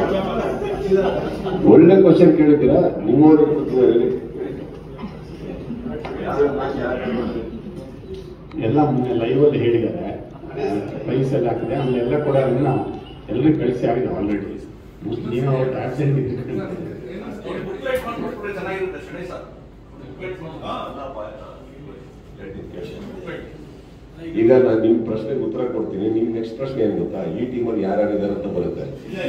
ಒಳ್ಳೆ ಕ್ವಶನ್ ಕೇಳಿದ್ದೀರಾ ನಿಮ್ಮವ್ರು ಕೂತಿದ್ದಾರೆ ಎಲ್ಲ ಮೊನ್ನೆ ಲೈವ್ ಅಲ್ಲಿ ಹೇಳಿದ್ದಾರೆ ಪ್ರೈಸ್ ಎಲ್ಲ ಹಾಕಿದೆ ಆಮೇಲೆ ಎಲ್ಲ ಕೂಡ ಅದನ್ನ ಎಲ್ಲರಿಗೂ ಕಳಿಸಿ ಆಗಿದೆ ಆಲ್ರೆಡಿ ನೀವು ಅವತ್ತು ಆಬ್ಸೆಂಟ್ ಇದ್ದೀರಿ ಬುಕ್ಲೆಟ್ ಮಾಡ್ಕೊಟ್ರೆ ಚೆನ್ನಾಗಿರುತ್ತೆ ಶಣೈ ಸರ್ ಬುಕ್ಲೆಟ್ ಈಗ ನಾನು ನಿಮ್ ಪ್ರಶ್ನೆಗೆ ಉತ್ತರ ಕೊಡ್ತೀನಿ ನಿಮ್ ನೆಕ್ಸ್ಟ್ ಪ್ರಶ್ನೆ ಏನ್ ಗೊತ್ತಾ ಈ ಟೀಮಲ್ಲಿ ಯಾರ್ಯಾರಿದ್ದಾರೆ ಅಂತ ಬರುತ್ತೆ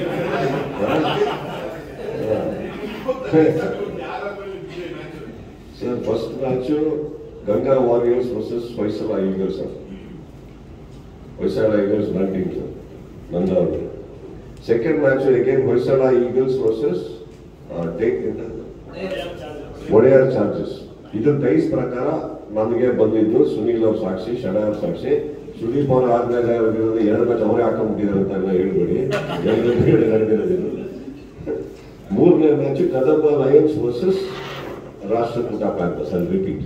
sir first match Ganga Warriors versus Hoysala Eagles sir Hoysala Eagles ನನ್ನ ಟೀಮ್ ಸರ್ ನಂದ ಅವರು second match again Hoysala Eagles versus take Wodeyar Chargers ಇದು ಟೈಸ್ ಪ್ರಕಾರ ನಮಗೆ ಬಂದಿದ್ದು ಸುನೀಲ್ ಅವ್ರ ಸಾಕ್ಷಿ ಶಡ ಅವ್ರ ಸಾಕ್ಷಿ ಸುದೀಪ್ ಅವ್ರ ಆದ್ಮೇಲೆ ಅವ್ರಿಗಿರೋದು ಎರಡು ಮ್ಯಾಚ್ ಅವರೇ ಹಾಕೊಂಡ್ಬಿಟ್ಟಿದ್ದಾರೆ ಅಂತ ಎಲ್ಲ ಹೇಳ್ಬೇಡಿ ಎರಡು ಎರಡು ನಡೆದಿರೋದು ಮೂರನೇ match Kadamba Lions versus Rashtrakuta Panthers ಅಲ್ಲಿ repeat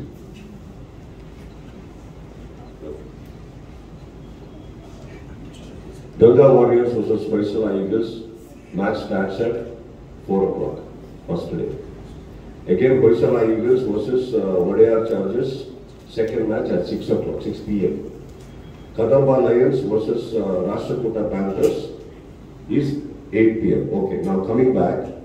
Ganga Warriors versus Faisal Eagles. Match starts at 4 o'clock, first day. Again, Faisal Eagles versus uh, Wadayar Chargers. Second match at 6 o'clock, 6 p.m. Kadamba Lions versus uh, Rashtrakuta Panthers is 8 p.m. Okay, now coming back.